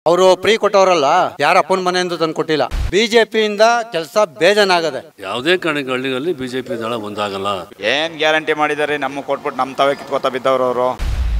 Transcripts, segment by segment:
ಅವರು ಫ್ರೀ ಕೊಟ್ಟವರಲ್ಲ ಯಾರ ಅಪ್ಪನ ಮನೆಯಿಂದ ತಂದು ಕೊಟ್ಟಿಲ್ಲ ಬಿಜೆಪಿಯಿಂದ ಕೆಲಸ ಬೇಜಾನಾಗದೆ ಯಾವುದೇ ಕಾರಣಕ್ಕೆ ಹಳ್ಳಿಗಳಲ್ಲಿ ಬಿಜೆಪಿ ದಳ ಒಂದಾಗಲ್ಲ ಏನ್ ಗ್ಯಾರಂಟಿ ಮಾಡಿದಾರೆ ನಮಗೆ ಕೊಟ್ಬಿಟ್ಟು ನಮ್ಮ ತಾವೇ ಕಿತ್ಕೋತಾ ಬಿದ್ದವ್ರು ಅವರು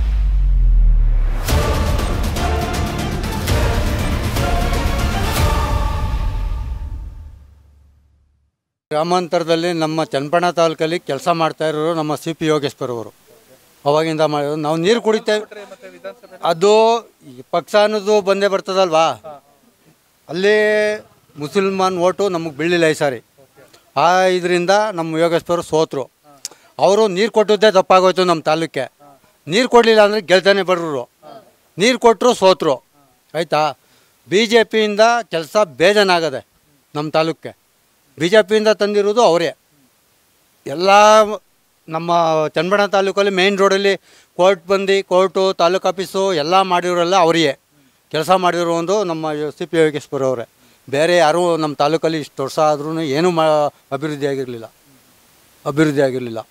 ಗ್ರಾಮಾಂತರದಲ್ಲಿ ನಮ್ಮ ಚನ್ನಪಣ್ಣ ತಾಲೂಕಲ್ಲಿ ಕೆಲಸ ಮಾಡ್ತಾ ಇರೋರು ನಮ್ಮ ಸಿ ಪಿ ಯೋಗೇಶ್ವರ್ ಅವರು ಅವಾಗಿಂದ ಮಾಡಿದ್ರು ನಾವು ನೀರು ಕುಡಿತೇವೆ ಅದು ಈ ಪಕ್ಷ ಅನ್ನೋದು ಬಂದೇ ಬರ್ತದಲ್ವಾ ಅಲ್ಲಿ ಮುಸಲ್ಮಾನ್ ಓಟು ನಮಗೆ ಬೀಳಿಲ್ಲ ಈ ಸಾರಿ ಆ ಇದರಿಂದ ನಮ್ಮ ಯೋಗೇಶ್ವರ್ ಸೋತರು ಅವರು ನೀರು ಕೊಟ್ಟಿದ್ದೇ ತಪ್ಪಾಗೋಯ್ತು ನಮ್ಮ ತಾಲೂಕೆ ನೀರು ಕೊಡಲಿಲ್ಲ ಅಂದರೆ ಗೆಲ್ತಾನೆ ಬಡ್ರು ನೀರು ಕೊಟ್ಟರು ಸೋತರು ಆಯಿತಾ ಬಿ ಜೆ ಪಿಯಿಂದ ಕೆಲಸ ಬೇಜಾನಾಗದೆ ನಮ್ಮ ತಾಲೂಕೆ ಬಿ ಜೆ ಪಿಯಿಂದ ತಂದಿರೋದು ಅವರೇ ಎಲ್ಲ ನಮ್ಮ ಚನ್ನಬಣ್ಣ ತಾಲೂಕಲ್ಲಿ ಮೇನ್ ರೋಡಲ್ಲಿ ಕೋರ್ಟ್ ಬಂದು ಕೋರ್ಟು ತಾಲೂಕು ಆಫೀಸು ಎಲ್ಲ ಮಾಡಿರೋಲ್ಲ ಅವರಿಗೆ ಕೆಲಸ ಮಾಡಿರೋ ಒಂದು ನಮ್ಮ ಸಿ ಪಿ ಯೋಗೇಶ್ವರ ಅವರೇ ಬೇರೆ ಯಾರೂ ನಮ್ಮ ತಾಲೂಕಲ್ಲಿ ಇಷ್ಟು ವರ್ಷ ಆದ್ರೂ ಏನೂ ಮಾ ಅಭಿವೃದ್ಧಿ ಆಗಿರಲಿಲ್ಲ ಅಭಿವೃದ್ಧಿ ಆಗಿರಲಿಲ್ಲ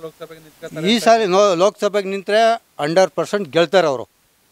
ಈ ಸಾರಿ ನೋ ಲೋಕಸಭೆಗೆ ನಿಂತರೆ ಹಂಡ್ರೆಡ್ ಪರ್ಸೆಂಟ್ ಗೆಲ್ತಾರೆ ಅವರು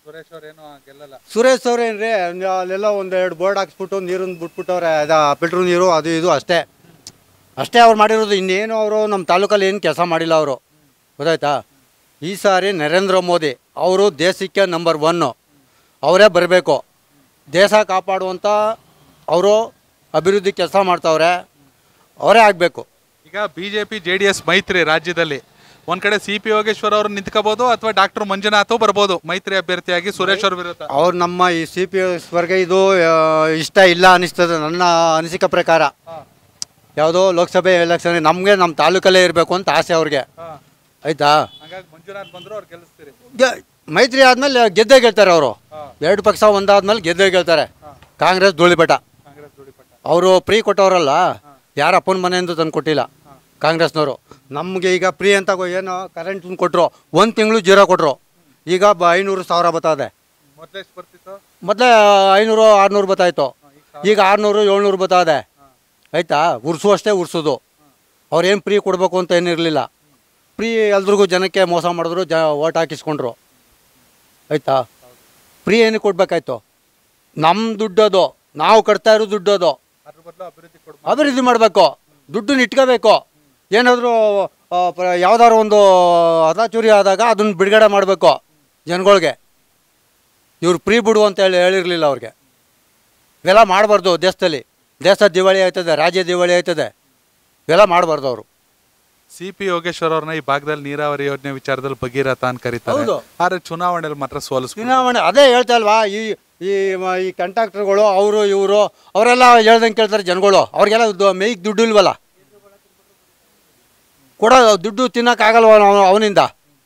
ಸುರೇಶ್ ಅವ್ರು ಏನ್ರಿ ಅಲ್ಲೆಲ್ಲ ಒಂದೆರಡು ಬೋರ್ಡ್ ಹಾಕ್ಸ್ಬಿಟ್ಟು ನೀರನ್ನು ಬಿಟ್ಬಿಟ್ಟವ್ರೆ ಅದು ಫಿಲ್ಟ್ರ್ ನೀರು ಅದು ಇದು ಅಷ್ಟೇ ಅಷ್ಟೇ ಅವ್ರು ಮಾಡಿರೋದು ಇನ್ನೇನು ಅವರು ನಮ್ಮ ತಾಲೂಕಲ್ಲಿ ಏನು ಕೆಲಸ ಮಾಡಿಲ್ಲ ಅವರು ಗೊತ್ತಾಯ್ತಾ ಈ ಸಾರಿ ನರೇಂದ್ರ ಮೋದಿ ಅವರು ದೇಶಕ್ಕೆ ನಂಬರ್ ಒನ್ನು ಅವರೇ ಬರಬೇಕು ದೇಶ ಕಾಪಾಡುವಂಥ ಅವರು ಅಭಿವೃದ್ಧಿ ಕೆಲಸ ಮಾಡ್ತಾವ್ರೆ ಅವರೇ ಆಗಬೇಕು ಈಗ ಬಿಜೆಪಿ ಜೆ ಡಿ ಎಸ್ ಮೈತ್ರಿ ರಾಜ್ಯದಲ್ಲಿ ಒಂದ್ ಕಡೆ ಸಿ ಪಿ ಯೋಗೇಶ್ವರ್ ಅವರು ನಿಂತ್ಕೋಬಹುದು ಅಥವಾ ಡಾಕ್ಟರ್ ಮಂಜುನಾಥ್ ಬರ್ಬೋದು ಮೈತ್ರಿ ಅಭ್ಯರ್ಥಿಯಾಗಿ ಸುರೇಶ್ ಅವ್ರ ವಿರುದ್ಧ ಅವ್ರು ನಮ್ಮ ಈ ಸಿ ಪಿ ವರ್ಗ ಇದು ಆ, ಇಷ್ಟ ಇಲ್ಲ ಅನಿಸ್ತದೆ ನನ್ನ ಅನಿಸಿಕೆ ಪ್ರಕಾರ ಯಾವುದೋ ಲೋಕಸಭೆ ಎಲೆಕ್ಷನ್ ನಮಗೆ ನಮ್ಮ ತಾಲೂಕಲ್ಲೇ ಇರಬೇಕು ಅಂತ ಆಸೆ ಅವ್ರಿಗೆ ಆಯ್ತಾ ಹಾಗಾಗಿ ಮಂಜುನಾಥ್ ಬಂದ್ರು ಅವ್ರು ಗೆಲ್ಲಿಸ್ತೀರಿ ಗೆ- ಮೈತ್ರಿ ಆದ್ಮೇಲೆ ಗೆದ್ದೇ ಗೆಲ್ತಾರೆ ಅವರು ಎರಡು ಪಕ್ಷ ಒಂದಾದ್ಮೇಲೆ ಗೆದ್ದೇ ಗೆಲ್ತಾರೆ ಕಾಂಗ್ರೆಸ್ ಧೂಳಿಪಟ ಕಾಂಗ್ರೆಸ್ ಧೂಳಿಪಟ ಅವರು ಫ್ರೀ ಕೊಟ್ಟವರಲ್ಲ ಯಾರ ಅಪ್ಪನ ಮನೆಯಿಂದ ತಂದು ಕೊಟ್ಟಿಲ್ಲ ಕಾಂಗ್ರೆಸ್ನವರು ನಮಗೆ ಈಗ ಫ್ರೀ ಅಂತ ಗೊ- ಏನೋ ಕರೆಂಟ್ ಕೊಟ್ಟರು ಒಂದು ತಿಂಗಳು ಜೀರೋ ಕೊಟ್ಟರು ಈಗ ಬ ಐನೂರು ಸಾವಿರ ಬರ್ತದೆ ಮೊದ್ಲು ಎಷ್ಟು ಬರ್ತಿತ್ತು ಮೊದಲೇ ಐನೂರು ಆರುನೂರು ಬತ್ತಾಯ್ತು ಈಗ ಆರುನೂರು ಏಳ್ನೂರು ಬತ್ತದೆ ಆಯ್ತಾ ಉರ್ಸು ಅಷ್ಟೇ ಉರ್ಸೋದು ಅವ್ರೇನು ಫ್ರೀ ಕೊಡಬೇಕು ಅಂತ ಏನಿರಲಿಲ್ಲ ಫ್ರೀ ಎಲ್ರಿಗೂ ಜನಕ್ಕೆ ಮೋಸ ಮಾಡಿದ್ರು ಜ ಓಟ್ ಹಾಕಿಸ್ಕೊಂಡ್ರು ಆಯ್ತಾ ಫ್ರೀ ಏನಕ್ಕೆ ಕೊಡ್ಬೇಕಾಯ್ತು ನಮ್ಮ ದುಡ್ಡದು ನಾವು ಕಟ್ತಾ ಇರೋ ದುಡ್ಡದು ಅದ್ರ ಬದಲು ಅಭಿವೃದ್ಧಿ ಕೊಡ್ ಅಭಿವೃದ್ಧಿ ಮಾಡಬೇಕು ದುಡ್ಡನ್ನ ಇಟ್ಕೋಬೇಕು ಏನಾದರೂ ಯಾವ್ದಾದ್ರು ಒಂದು ಅದ ಚೂರಿ ಆದಾಗ ಅದನ್ನ ಬಿಡುಗಡೆ ಮಾಡಬೇಕು ಜನಗಳಿಗೆ ಇವ್ರು ಫ್ರೀ ಬಿಡು ಅಂತ ಹೇಳಿ ಹೇಳಿರಲಿಲ್ಲ ಅವ್ರಿಗೆ ಇವೆಲ್ಲ ಮಾಡಬಾರ್ದು ದೇಶದಲ್ಲಿ ದೇಶ ದಿವಾಳಿ ಆಯ್ತದೆ ರಾಜ್ಯ ದಿವಾಳಿ ಆಯ್ತದೆ ಇವೆಲ್ಲ ಮಾಡಬಾರ್ದು ಅವರು ಸಿ ಪಿ ಯೋಗೇಶ್ವರ್ ಅವ್ರನ್ನ ಈ ಭಾಗದಲ್ಲಿ ನೀರಾವರಿ ಯೋಜನೆ ವಿಚಾರದಲ್ಲಿ ಭಗೀರಥ ಅಂತ ಕರೀತಾರೆ ಹೌದು. ಆದ್ರೆ ಚುನಾವಣೆಯಲ್ಲಿ ಮಾತ್ರ ಸೋಲಿಸ್ಬಿಟ್ಟು ಚುನಾವಣೆ ಅದೇ ಹೇಳ್ತಾ ಇಲ್ವಾ ಈ ಈ ಮ- ಈ ಕಂಟ್ರಾಕ್ಟರ್ಗಳು ಅವರು ಇವರು ಅವರೆಲ್ಲ ಹೇಳ್ದಂಗೆ ಕೇಳ್ತಾರೆ ಜನಗಳು ಅವ್ರಿಗೆಲ್ಲ ದು- ಮೇಯ್ಗೆ ದುಡ್ಡು ಇಲ್ವಲ್ಲ ಕೊಡೋ ದುಡ್ಡು ತಿನ್ನೋಕ್ಕಾಗಲ್ವ ಅವನು ಅವನಿಂದ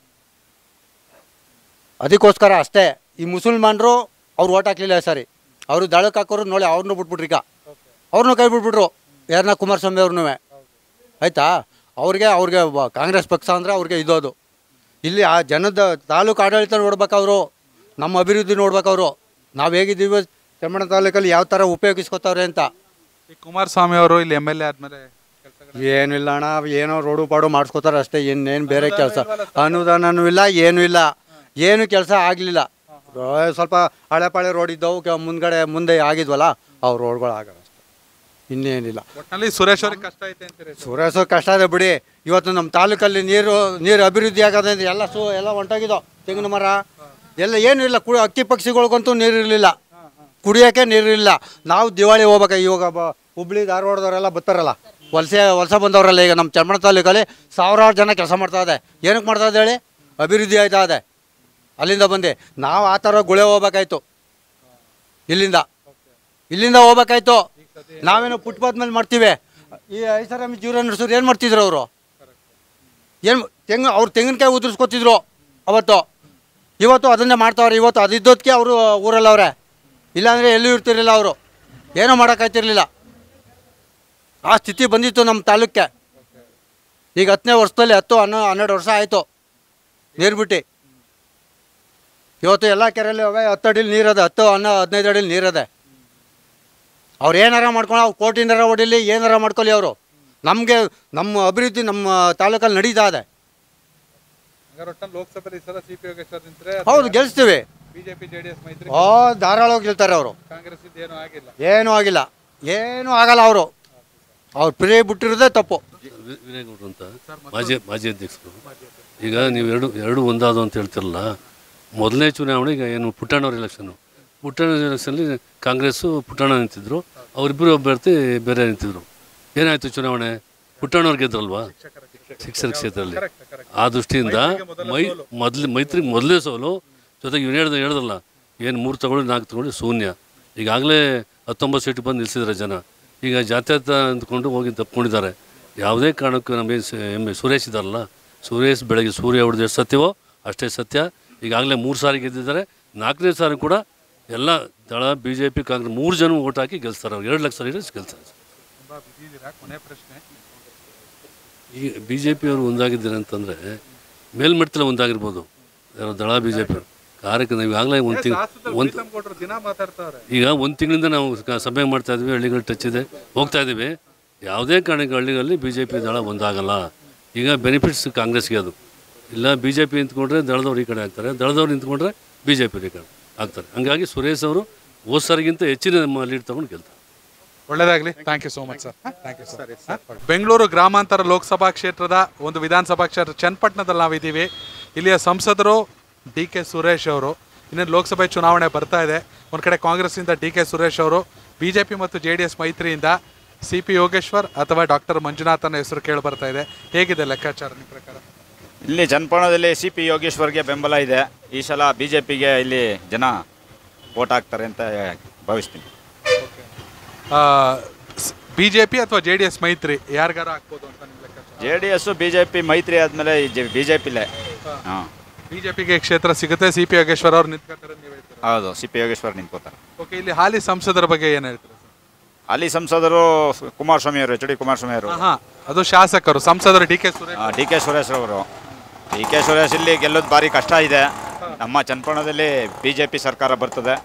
ಅದಕ್ಕೋಸ್ಕರ ಅಷ್ಟೇ ಈ ಮುಸಲ್ಮಾನರು ಅವ್ರು ಓಟ್ ಹಾಕ್ಲಿಲ್ಲ ಸರಿ ಅವರು ದಳಕ್ಕೆ ಹಾಕೋರು ನೋಡಿ ಅವ್ರನ್ನೂ ಬಿಟ್ಬಿಟ್ರು ಈಗ ಅವ್ರನ್ನೂ ಕೈ ಬಿಟ್ಬಿಟ್ರು ಯಾರನ್ನ ಕುಮಾರಸ್ವಾಮಿ ಅವ್ರನ್ನೂ ಆಯಿತಾ ಅವ್ರಿಗೆ ಅವ್ರಿಗೆ ಬ- ಕಾಂಗ್ರೆಸ್ ಪಕ್ಷ ಅಂದರೆ ಅವ್ರಿಗೆ ಇದೋದು ಇಲ್ಲಿ ಆ ಜನದ ತಾಲೂಕು ಆಡಳಿತ ನೋಡ್ಬೇಕು ಅವರು ನಮ್ಮ ಅಭಿವೃದ್ಧಿ ನೋಡ್ಬೇಕು ಅವರು ನಾವು ಹೇಗಿದ್ದೀವಿ ಚಮ್ಮಣ ತಾಲೂಕಲ್ಲಿ ಯಾವ ಥರ ಉಪಯೋಗಿಸ್ಕೊತಾವ್ರೆ ಅಂತ ಈ ಕುಮಾರಸ್ವಾಮಿ ಅವರು ಇಲ್ಲಿ ಎಮ್ ಎಲ್ ಎ ಆದ್ಮೇಲೆ ಕೆಲ್ಸಗಳು- ಏನಿಲ್ಲ ಅಣ್ಣ ಏನೋ ರೋಡು ಪಾಡು ಮಾಡಿಸ್ಕೋತಾರೆ ಅಷ್ಟೇ ಇನ್ನೇನು ಬೇರೆ ಕೆಲಸ ಅನುದಾನನೂ ಇಲ್ಲ ಏನೂ ಇಲ್ಲ ಏನು ಕೆಲಸ ಆಗಲಿಲ್ಲ ಸ್ವಲ್ಪ ಹಳೆ ಪಳೆ ರೋಡ್ ಇದ್ದವು ಕೆ- ಮುಂದ್ಗಡೆ ಮುಂದೆ ಆಗಿದ್ವಲ್ಲ ಅವು ರೋಡ್ಗಳು ಆಗಲ್ಲ ಅಷ್ಟೇ ಇನ್ನೇನಿಲ್ಲ ಒಟ್ನಲ್ಲಿ ಸುರೇಶ್ ಅವ್ರಿಗೆ ಕಷ್ಟ ಐತೆ ಅಂತೀರಿ ಸುರೇಶ ಕಷ್ಟ ಇದೆ ಬಿಡಿ ಇವತ್ತು ನಮ್ಮ ತಾಲೂಕಲ್ಲಿ ನೀರು ನೀರು ಅಭಿವೃದ್ಧಿ ಆಗೋದ್ರೆ ಅಂದ್ರೆ ಎಲ್ಲ ಸು ಎಲ್ಲ ಹೊಂಟೋಗಿದ್ದೋ ತೆಂಗಿನ ಮರ ಎಲ್ಲ ಏನೂ ಇಲ್ಲ ಕುಡಿ ಅಕ್ಕಿ ಪಕ್ಷಿಗಳಿಗಂತೂ ನೀರು ಇರಲಿಲ್ಲ ಕುಡಿಯೋಕ್ಕೆ ನೀರಿಲ್ಲ ನಾವು ದಿವಾಳಿ ಹೋಗ್ಬೇಕು ಇವಾಗ ಬ ಹುಬ್ಳಿ ಧಾರವಾಡದವರೆಲ್ಲ ಬರ್ತಾರಲ್ಲ ವಲಸೆ ವಲಸೆ ಬಂದವರಲ್ಲ ಈಗ ನಮ್ಮ ಚನ್ನಮಣ ತಾಲೂಕಲ್ಲಿ ಸಾವಿರಾರು ಜನ ಕೆಲಸ ಮಾಡ್ತಾ ಇದೆ ಏನಕ್ಕೆ ಮಾಡ್ತಾ ಇದೆ ಹೇಳಿ ಅಭಿವೃದ್ಧಿ ಆಯ್ತಾ ಇದೆ ಅಲ್ಲಿಂದ ಬಂದು ನಾವು ಆ ಥರ ಗುಳೆ ಹೋಗ್ಬೇಕಾಯ್ತು ಇಲ್ಲಿಂದ ಇಲ್ಲಿಂದ ಹೋಗ್ಬೇಕಾಯ್ತು ನಾವೇನೋ ಫುಟ್ಪಾತ್ ಮೇಲೆ ಮಾಡ್ತೀವಿ ಈ ಐಷಾರಾಮಿ ಜೀವನ ನಡೆಸೋರು ಏನು ಮಾಡ್ತಿದ್ರು ಅವರು ಏನು ತೆಂಗು ಅವ್ರು ತೆಂಗಿನಕಾಯಿ ಉದುರಿಸ್ಕೊತಿದ್ರು ಅವತ್ತು ಇವತ್ತು ಅದನ್ನೇ ಮಾಡ್ತಾವ್ರೆ ಇವತ್ತು ಅದಿದ್ದೋದಕ್ಕೆ ಅವರು ಊರಲ್ಲವ್ರೆ ಇಲ್ಲಾಂದರೆ ಎಲ್ಲೂ ಇರ್ತಿರ್ಲಿಲ್ಲ ಅವರು ಏನೂ ಮಾಡೋಕ್ಕಾಯ್ತಿರ್ಲಿಲ್ಲ ಆ ಸ್ಥಿತಿ ಬಂದಿತ್ತು ನಮ್ಮ ತಾಲೂಕ್ಕೆ ಈಗ ಹತ್ತನೇ ವರ್ಷದಲ್ಲಿ ಹತ್ತು ಹನ್ನೊ ಹನ್ನೆರಡು ವರ್ಷ ಆಯಿತು ನೀರು ಬಿಟ್ಟು ಇವತ್ತು ಎಲ್ಲ ಕೆರೆಯಲ್ಲಿ ಅವೆ ಹತ್ತು ಅಡಿಲಿ ನೀರದೆ ಹತ್ತು ಹನ್ನೊ ಹದಿನೈದು ಅಡಿಲಿ ನೀರದೆ ಅವ್ರು ಏನಾರ ಮಾಡ್ಕೊಂಡು ಅವ್ರು ಕೋಟಿನಾರ ಹೊಡಿಲಿ ಏನಾರ ಮಾಡ್ಕೊಳ್ಳಿ ಅವರು ನಮಗೆ ನಮ್ಮ ಅಭಿವೃದ್ಧಿ ನಮ್ಮ ತಾಲೂಕಲ್ಲಿ ನಡೀತಾ ಇದೆ ಹಂಗಾರೆ ಒಟ್ಟಲ್ಲಿ ಲೋಕಸಭೆಯಲ್ಲಿ ಈ ಸಲ ಸಿ ಪಿ ಯೋಗೇಶ್ವರ್ ನಿಂತ್ರೆ ಹೌದು ಗೆಲ್ಲಿಸ್ತೀವಿ ಬಿಜೆಪಿ ಜೆಡಿಎಸ್ ಮೈತ್ರಿ ಓ ಧಾರಾಳವಾಗಿ ಗೆಲ್ತಾರೆ ಅವರು ಕಾಂಗ್ರೆಸ್ ಏನೂ ಆಗಿಲ್ಲ ಏನೂ ಆಗಿಲ್ಲ ಏನೂ ಆಗಲ್ಲ ಅವರು ಅವ್ರು ಪ್ರಿಯ ಬಿಟ್ಟಿರೋದೇ ತಪ್ಪು ವಿ- ವಿನಯಗೌಡರು ಅಂತ ಮಾಜಿ ಮಾಜಿ ಅಧ್ಯಕ್ಷರು ಈಗ ನೀವು ಎರಡು ಎರಡು ಒಂದಾದು ಅಂತ ಹೇಳ್ತಿರಲ್ಲ ಮೊದಲನೇ ಚುನಾವಣೆ ಈಗ ಏನು ಪುಟ್ಟಣ್ಣವ್ರ ಎಲೆಕ್ಷನ್ನು ಪುಟ್ಟಣ್ಣ ಎಲೆಕ್ಷನಲ್ಲಿ ಕಾಂಗ್ರೆಸ್ಸು ಪುಟ್ಟಣ್ಣ ನಿಂತಿದ್ರು ಅವರಿಬ್ಬರು ಅಭ್ಯರ್ಥಿ ಬೇರೆ ನಿಂತಿದ್ರು ಏನಾಯಿತು ಚುನಾವಣೆ ಪುಟ್ಟಣ್ಣವ್ರು ಗೆದ್ರಲ್ವಾ ಶಿಕ್ಷಣ ಕ್ಷೇತ್ರದಲ್ಲಿ ಆ ದೃಷ್ಟಿಯಿಂದ ಮೈ ಮೊದಲು ಮೈತ್ರಿಗೆ ಮೊದಲೇ ಸೋಲು ಜೊತೆಗೆ ಇವ್ನು ಹೇಳ್ದ ಹೇಳ್ದಲ್ಲ ಏನು ಮೂರು ತಗೊಳ್ಳಿ ನಾಲ್ಕು ತಗೊಳ್ಳಿ ಶೂನ್ಯ ಈಗಾಗಲೇ ಹತ್ತೊಂಬತ್ತು ಸೀಟ್ ಬಂದು ನಿಲ್ಲಿಸಿದ್ದಾರೆ ಜನ ಈಗ ಜಾತ್ಯತ ಅಂದ್ಕೊಂಡು ಹೋಗಿ ತಪ್ಕೊಂಡಿದ್ದಾರೆ ಯಾವುದೇ ಕಾರಣಕ್ಕೂ ನಮ್ಮ ಏನ್ ಸ- ಎಮ್ ಸುರೇಶ್ ಇದ್ದಾರಲ್ಲ ಸುರೇಶ್ ಬೆಳಗ್ಗೆ ಸೂರ್ಯ ಹೊಡೆದು ಎಷ್ಟು ಸತ್ಯವೋ ಅಷ್ಟೇ ಸತ್ಯ ಈಗಾಗಲೇ ಮೂರು ಸಾರಿ ಗೆದ್ದಿದ್ದಾರೆ ನಾಲ್ಕನೇ ಸಾರಿ ಕೂಡ ಎಲ್ಲ ದಳ ಬಿ ಜೆ ಪಿ ಕಾಂಗ್ರೆಸ್ ಮೂರು ಜನ ಓಟ್ ಹಾಕಿ ಗೆಲ್ಸ್ತಾರೆ ಅವ್ರು ಎರಡು ಲಕ್ಷ ಸೀಟ್ ಗೆಲ್ತಾರೆ ತುಂಬಾ ಬಿಸಿ ಇದ್ದೀರಾ ಕೊನೆ ಪ್ರಶ್ನೆ ಈಗ ಬಿ ಜೆ ಪಿಯವರು ಒಂದಾಗಿದ್ದಾರೆ ಅಂತಂದರೆ ಮೇಲ್ಮಟ್ಟದಲ್ಲಿ ಒಂದಾಗಿರ್ಬೋದು ಯಾರೋ ದಳ ಬಿ ಜೆ ಪಿ ಕಾರ್ಯಕ್ರಮ ಈಗಾಗಲೇ ಒಂದು ತಿಂಗ್ ಶಾಸಕರು ಒಂದು ಪ್ರೀತಮ್ ಗೌಡ್ರು ದಿನ ಮಾತಾಡ್ತಾವ್ರೆ ಈಗ ಒಂದು ತಿಂಗಳಿಂದ ನಾವು ಕ- ಸಭೆ ಮಾಡ್ತಾ ಇದ್ವಿ ಹಳ್ಳಿಗಳು ಟಚ್ ಇದೆ ಹೋಗ್ತಾ ಇದ್ದೀವಿ ಯಾವುದೇ ಕಾರಣಕ್ಕೆ ಹಳ್ಳಿಗಳಲ್ಲಿ ಬಿ ಜೆ ಪಿ ದಳ ಒಂದಾಗಲ್ಲ ಈಗ ಬೆನಿಫಿಟ್ಸ್ ಕಾಂಗ್ರೆಸ್ಗೆ ಅದು ಇಲ್ಲ ಬಿ ಜೆ ಪಿ ನಿಂತ್ಕೊಂಡ್ರೆ ದಳದವ್ರು ಈ ಕಡೆ ಆಗ್ತಾರೆ ದಳದವ್ರು ನಿಂತ್ಕೊಂಡ್ರೆ ಬಿ ಜೆ ಪಿ ಈ ಕಡೆ ಆಗ್ತಾರೆ ಹಂಗಾಗಿ ಸುರೇಶ್ ಅವರು ಹೋದ ಸಾರಿಗಿಂತ ಹೆಚ್ಚಿನ ನಮ್ಮ ಲೀಡ್ ತೊಗೊಂಡು ಗೆಲ್ತಾರೆ ಒಳ್ಳೇದಾಗ್ಲಿ thank you so much sir thank you sir Bengaluru ಗ್ರಾಮಾಂತರ ಲೋಕಸಭಾ ಕ್ಷೇತ್ರದ ಒಂದು ವಿಧಾನಸಭಾ ಕ್ಷೇತ್ರ ಚನ್ನಪಟ್ಟಣದಲ್ಲಿ ನಾವಿದ್ದೀವಿ ಇಲ್ಲಿಯ ಸಂಸದರು ಡಿ ಕೆ ಸುರೇಶ್ ಅವರು ಇನ್ನೇನು ಲೋಕಸಭೆ ಚುನಾವಣೆ ಬರ್ತಾ ಇದೆ ಒಂದು ಕಡೆ ಕಾಂಗ್ರೆಸ್ಸಿಂದ ಡಿ ಕೆ ಸುರೇಶ್ ಅವರು ಬಿ ಜೆ ಪಿ ಮತ್ತು ಜೆ ಡಿ ಎಸ್ ಮೈತ್ರಿಯಿಂದ ಸಿ ಪಿ ಯೋಗೇಶ್ವರ್ ಅಥವಾ ಡಾಕ್ಟರ್ ಮಂಜುನಾಥನ ಹೆಸರು ಕೇಳಿ ಬರ್ತಾ ಇದೆ ಹೇಗಿದೆ ಲೆಕ್ಕಾಚಾರ ನಿಮ್ಮ ಪ್ರಕಾರ ಇಲ್ಲಿ ಜನಪಣದಲ್ಲಿ ಸಿ ಪಿ ಯೋಗೇಶ್ವರ್ಗೆ ಬೆಂಬಲ ಇದೆ ಈ ಸಲ ಬಿ ಜೆ ಪಿಗೆ ಇಲ್ಲಿ ಜನ ಓಟ್ ಹಾಕ್ತಾರೆ ಅಂತ ಭಾವಿಸ್ತೀನಿ ಬಿ ಜೆ ಪಿ ಅಥವಾ ಜೆ ಡಿ ಎಸ್ ಮೈತ್ರಿ ಯಾರಿಗಾರ ಹಾಕ್ಬೋದು ಅಂತ ನಿಮ್ಮ ಲೆಕ್ಕಾಚಾರ J D S B J P ಮೈತ್ರಿ ಆದಮೇಲೆ ಬಿ ಜೆ ಪಿಲೇ ಹಾಂ ಬಿ ಜೆ ಪಿಗೆ ಕ್ಷೇತ್ರ ಸಿಗುತ್ತೆ ಸಿ ಪಿ ಯೋಗೇಶ್ವರ್ ಅವ್ರು ನಿಂತ್ಕೊತಾರೆ ಅಂತ ನೀವು ಹೇಳ್ತೀರಾ ಹೌದು ಸಿ ಪಿ ಯೋಗೇಶ್ವರ್ ನಿಂತ್ಕೋತಾರೆ ಓಕೆ ಇಲ್ಲಿ ಹಾಲಿ ಸಂಸದರ ಬಗ್ಗೆ ಏನು ಹೇಳ್ತೀರಾ ಸರ್ ಅಲ್ಲಿ ಸಂಸದರು ಕುಮಾರಸ್ವಾಮಿ ಅವರು ಎಚ್ ಡಿ ಕುಮಾರಸ್ವಾಮಿ ಅವರು ಹಾ ಅದು ಶಾಸಕರು ಸಂಸದರು D K Suresh D K Suresh ಅವರು ಡಿ ಕೆ ಸುರೇಶ್ ಇಲ್ಲಿ ಗೆಲ್ಲೋದು ಭಾರಿ ಕಷ್ಟ ಇದೆ ನಮ್ಮ ಚನ್ನಪಣದಲ್ಲಿ ಬಿ ಜೆ ಪಿ ಸರ್ಕಾರ ಬರ್ತದೆ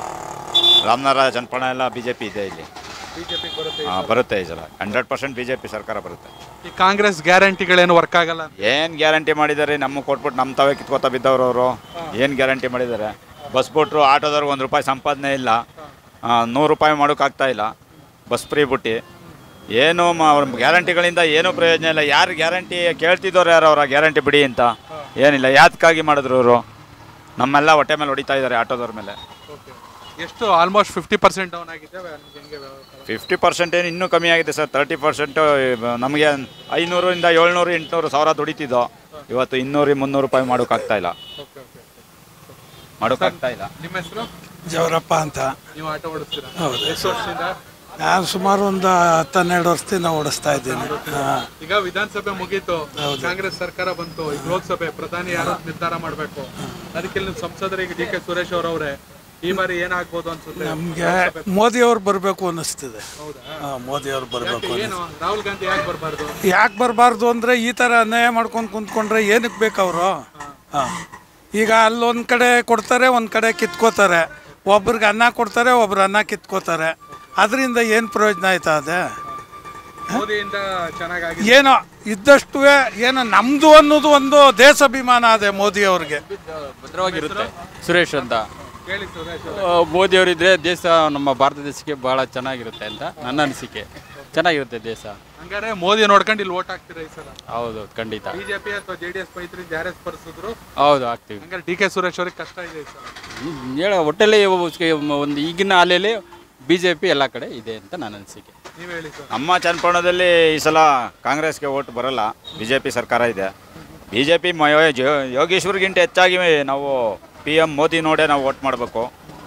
ರಾಮನಗರ ಚನ್ನಪಣ ಎಲ್ಲ ಬಿ ಜೆ ಪಿ ಇದೆ ಇಲ್ಲಿ ಬಿಜೆಪಿಗೆ ಬರುತ್ತೆ ಆ, ಬರುತ್ತೆ ಈ ಸಲ hundred percent B J P ಸರ್ಕಾರ ಬರುತ್ತೆ ಈ ಕಾಂಗ್ರೆಸ್ ಗ್ಯಾರಂಟಿಗಳೇನು ವರ್ಕ್ ಆಗಲ್ಲ ಏನು ಗ್ಯಾರಂಟಿ ಮಾಡಿದ್ದಾರೆ ನಮ್ಮ ಕೊಟ್ಬಿಟ್ಟು ನಮ್ಮ ತಾವೇ ಕಿತ್ಕೋತಾ ಬಿದ್ದವ್ರು ಅವರು ಏನು ಗ್ಯಾರಂಟಿ ಮಾಡಿದ್ದಾರೆ ಬಸ್ ಬಿಟ್ರು ಆಟೋದವ್ರಿಗೆ ಒಂದು ರೂಪಾಯಿ ಸಂಪಾದನೆ ಇಲ್ಲ ಆ, ನೂರು ರೂಪಾಯಿ ಮಾಡೋಕ್ಕಾಗ್ತಾ ಇಲ್ಲ ಬಸ್ ಫ್ರೀ ಬಿಟ್ಟು ಏನು ಮ ಅವ್ರ ಗ್ಯಾರಂಟಿಗಳಿಂದ ಏನೂ ಪ್ರಯೋಜನ ಇಲ್ಲ ಯಾರು ಗ್ಯಾರಂಟಿ ಕೇಳ್ತಿದ್ದವ್ರು ಯಾರು ಅವರ ಗ್ಯಾರಂಟಿ ಬಿಡಿ ಅಂತ ಏನಿಲ್ಲ ಯಾತಕ್ಕಾಗಿ ಮಾಡಿದ್ರು ಅವರು ನಮ್ಮೆಲ್ಲ ಹೊಟ್ಟೆ ಮೇಲೆ ಹೊಡಿತಾ ಇದ್ದಾರೆ ಆಟೋದವ್ರ ಮೇಲೆ ಎಷ್ಟು ಆಲ್ಮೋಸ್ಟ್ ಫಿಫ್ಟಿ ಪರ್ಸೆಂಟ್ ಡೌನ್ ಆಗಿದೆ ನಿಮ್ಗೆ ಹೆಂಗೆ ವ್ಯವಹಾರ? ಫಿಫ್ಟಿ ಪರ್ಸೆಂಟ್ ಏನು ಇನ್ನೂ ಕಮ್ಮಿ ಆಗಿದೆ ಸರ್ ತರ್ಟಿ ಪರ್ಸೆಂಟು ನಮಗೆ ಐನೂರಿಂದ ಏಳ್ನೂರು ಎಂಟುನೂರು ಸಾವಿರ ದುಡಿತಿದ್ದೋ ಇವತ್ತು ಇನ್ನೂರು ಮುನ್ನೂರು ರೂಪಾಯಿ ಮಾಡೋಕ್ಕಾಗ್ತಾ ಇಲ್ಲ ಓಕೆ ಓಕೆ ಮಾಡೋಕ್ಕಾಗ್ತಾ ಇಲ್ಲ ನಿಮ್ಮ ಹೆಸರು ಜವರಪ್ಪ ಅಂತ ನೀವು ಆಟೋ ಓಡಿಸ್ತೀರಾ ಹೌದು. ಎಷ್ಟು ವರ್ಷದಿಂದ ನಾನು ಸುಮಾರು ಒಂದು ಹತ್ತೆರಡು ವರ್ಷದಿಂದ ಓಡಿಸ್ತಾ ಇದ್ದೀನಿ ಹಾಂ ಈಗ ವಿಧಾನಸಭೆ ಮುಗೀತು ಕಾಂಗ್ರೆಸ್ ಸರ್ಕಾರ ಬಂತು ಈಗ ಲೋಕಸಭೆ ಪ್ರಧಾನಿ ಯಾರು ಅಂತ ನಿರ್ಧಾರ ಮಾಡಬೇಕು ಅದಕ್ಕೆ ಇಲ್ಲಿ ಸಂಸದರಿಗೆ ಡಿ ಕೆ ಸುರೇಶ್ ಅವರವ್ರೆ ಈ ಬಾರಿ ಏನಾಗ್ಬೋದು ಅನ್ಸುತ್ತೆ ನಮಗೆ ಮೋದಿಯವ್ರು ಬರಬೇಕು ಅನ್ನಿಸ್ತಿದೆ ಹೌದಾ ಹಾಂ ಮೋದಿಯವ್ರು ಬರಬೇಕು ಏನು ರಾಹುಲ್ ಗಾಂಧಿ ಯಾಕೆ ಬರಬಾರ್ದು ಯಾಕೆ ಬರಬಾರ್ದು ಅಂದರೆ ಈ ಥರ ಅನ್ಯಾಯ ಮಾಡ್ಕೊಂಡು ಕುಂತ್ಕೊಂಡ್ರೆ ಏನಕ್ಕೆ ಬೇಕು ಅವರು ಹಾಂ ಈಗ ಅಲ್ಲೊಂದು ಕಡೆ ಕೊಡ್ತಾರೆ ಒಂದು ಕಡೆ ಕಿತ್ಕೋತಾರೆ ಒಬ್ರಿಗೆ ಅನ್ನ ಕೊಡ್ತಾರೆ ಒಬ್ರು ಅನ್ನ ಕಿತ್ಕೋತಾರೆ ಅದರಿಂದ ಏನು ಪ್ರಯೋಜನ ಆಯ್ತಾ ಅದೇ ಮೋದಿಯಿಂದ ಚೆನ್ನಾಗಿ ಏನೋ ಇದ್ದಷ್ಟು ಏನೋ ನಮ್ಮದು ಅನ್ನೋದು ಒಂದು ದೇಶಾಭಿಮಾನ ಅದೇ ಮೋದಿಯವ್ರಿಗೆ ಭದ್ರವಾಗಿರುತ್ತೆ ಸುರೇಶ್ ಅಂತ ಹೇಳಿ ಸುರೇಶ್ ಆ, ಮೋದಿಯವರಿದ್ರೆ ದೇಶ ನಮ್ಮ ಭಾರತ ದೇಶಕ್ಕೆ ಬಹಳ ಚೆನ್ನಾಗಿರುತ್ತೆ ಅಂತ ನನ್ನ ಅನಿಸಿಕೆ ಚೆನ್ನಾಗಿರುತ್ತೆ ದೇಶ ಹಂಗಾರೆ ಮೋದಿ ನೋಡ್ಕೊಂಡು ಇಲ್ಲಿ ಓಟ್ ಹಾಕ್ತೀರಾ ಈ ಸಲ ಹೌದು ಖಂಡಿತ ಬಿಜೆಪಿ ಅಥವಾ ಜೆಡಿಎಸ್ ಮೈತ್ರಿ ಯಾರೇ ಸ್ಪರ್ಸಿದ್ರು ಹೌದು ಆಗ್ತೀವಿ ಹಂಗಾರೆ ಡಿ ಕೆ ಸುರೇಶ್ ಅವ್ರಿಗೆ ಕಷ್ಟ ಇದೆ ಈ ಸಲ ಹ್ಮ್, ಹೇಳ ಒಟ್ಟಲ್ಲಿ ಒಂದು ಈಗಿನ ಅಲೆಯಲ್ಲಿ ಬಿ ಜೆ ಪಿ ಎಲ್ಲ ಕಡೆ ಇದೆ ಅಂತ ನನ್ನ ಅನಿಸಿಕೆ ನೀವ್ ಹೇಳಿ ಸರ್ ನಮ್ಮ ಚನ್ನಪಟ್ಟಣದಲ್ಲಿ ಈ ಸಲ ಕಾಂಗ್ರೆಸ್ಗೆ ಓಟ್ ಬರಲ್ಲ ಬಿ ಜೆ ಪಿ ಸರ್ಕಾರ ಇದೆ ಬಿ ಜೆ ಪಿ ಯೋಗೇಶ್ವರ್ಗಿಂತ ಹೆಚ್ಚಾಗಿ ನಾವು ಪಿ ಎಮ್ ಮೋದಿ ನೋಡೇ ನಾವು ಓಟ್ ಮಾಡಬೇಕು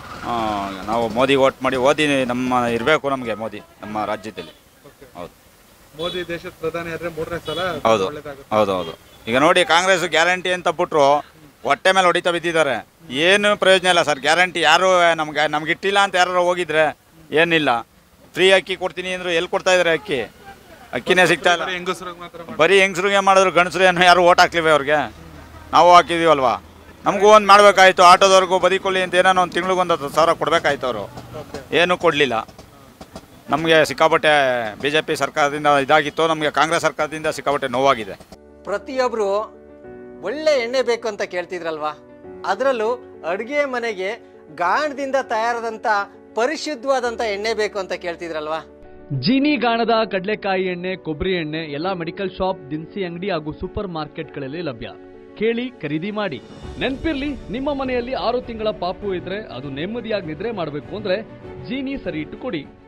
ನಾವು ಮೋದಿ ಓಟ್ ಮಾಡಿ ಓದಿ ನಮ್ಮ ಇರಬೇಕು ನಮಗೆ ಮೋದಿ ನಮ್ಮ ರಾಜ್ಯದಲ್ಲಿ ಹೌದು ಮೋದಿ ದೇಶದ ಪ್ರಧಾನಿ ಆದ್ರೆ ಮೂರನೇ ಸಲ ಹೌದು ಒಳ್ಳೇದಾಗುತ್ತೆ ಹೌದು ಹೌದು ಈಗ ನೋಡಿ ಕಾಂಗ್ರೆಸ್ ಗ್ಯಾರಂಟಿ ಅಂತ ಬಿಟ್ರು ಹೊಟ್ಟೆ ಮೇಲೆ ಹೊಡಿತಾ ಬಿದ್ದಿದ್ದಾರೆ ಏನು ಪ್ರಯೋಜನ ಇಲ್ಲ ಸರ್ ಗ್ಯಾರಂಟಿ ಯಾರು ನಮ್ಗೆ ನಮ್ಗೆ ಇಟ್ಟಿಲ್ಲ ಅಂತ ಯಾರು ಹೋಗಿದ್ರೆ ಏನಿಲ್ಲ ಫ್ರೀ ಅಕ್ಕಿ ಕೊಡ್ತೀನಿ ಅಂದ್ರು ಎಲ್ಲಿ ಕೊಡ್ತಾ ಇದ್ದಾರೆ ಅಕ್ಕಿ ಅಕ್ಕಿನೇ ಸಿಗ್ತಾ ಇಲ್ಲ ಬರೀ ಹೆಂಗಸ್ರಿಗೆ ಮಾತ್ರ ಮಾಡ್ತಾರೆ. ಬರೀ ಹೆಂಗಸ್ರಿಗೆ ಮಾಡಿದ್ರು ಗಂಡಸ್ರು ಏನು ಯಾರು ಓಟ್ ಹಾಕ್ಲಿವೆ ಅವ್ರಿಗೆ ನಾವು ಹಾಕಿದೀವಲ್ವಾ ನಮಗೂ ಒಂದು ಮಾಡಬೇಕಾಯ್ತು ಆಟೋದವ್ರಿಗೂ ಬದಿಕೊಳ್ಳಿ ಅಂತ ಏನೋ ಒಂದು ತಿಂಗ್ಳಿಗೆ ಒಂದು ಹತ್ತು ಸಾವಿರ ಕೊಡಬೇಕಾಯ್ತು ಅವರು ಏನೂ ಕೊಡಲಿಲ್ಲ ನಮಗೆ ಸಿಕ್ಕಾಪಟ್ಟೆ ಬಿ ಜೆ ಪಿ ಸರ್ಕಾರದಿಂದ ಇದಾಗಿತ್ತು ನಮಗೆ ಕಾಂಗ್ರೆಸ್ ಸರ್ಕಾರದಿಂದ ಸಿಕ್ಕಾಪಟ್ಟೆ ನೋವಾಗಿದೆ ಪ್ರತಿಯೊಬ್ಬರು ಒಳ್ಳೆ ಎಣ್ಣೆ ಬೇಕು ಅಂತ ಕೇಳ್ತಿದ್ರಲ್ವಾ ಅದರಲ್ಲೂ ಅಡುಗೆ ಮನೆಗೆ ಗಾಣದಿಂದ ತಯಾರಾದಂಥ ಪರಿಶುದ್ಧವಾದಂಥ ಎಣ್ಣೆ ಬೇಕು ಅಂತ ಕೇಳ್ತಿದ್ರಲ್ವಾ ಜೀನಿ ಗಾಣದ ಕಡಲೆಕಾಯಿ ಎಣ್ಣೆ ಕೊಬ್ಬರಿ ಎಣ್ಣೆ ಎಲ್ಲಾ ಮೆಡಿಕಲ್ ಶಾಪ್ ದಿನಸಿ ಅಂಗಡಿ ಹಾಗೂ ಸೂಪರ್ ಮಾರ್ಕೆಟ್ಗಳಲ್ಲಿ ಲಭ್ಯ ಕೇಳಿ ಖರೀದಿ ಮಾಡಿ ನೆನ್ಪಿರ್ಲಿ ನಿಮ್ಮ ಮನೆಯಲ್ಲಿ ಆರು ತಿಂಗಳ ಪಾಪು ಇದ್ರೆ ಅದು ನೆಮ್ಮದಿಯಾಗಿ ನಿದ್ರೆ ಮಾಡಬೇಕು ಅಂದ್ರೆ ಜೀನಿ ಸರಿ ಇಟ್ಟು ಕೊಡಿ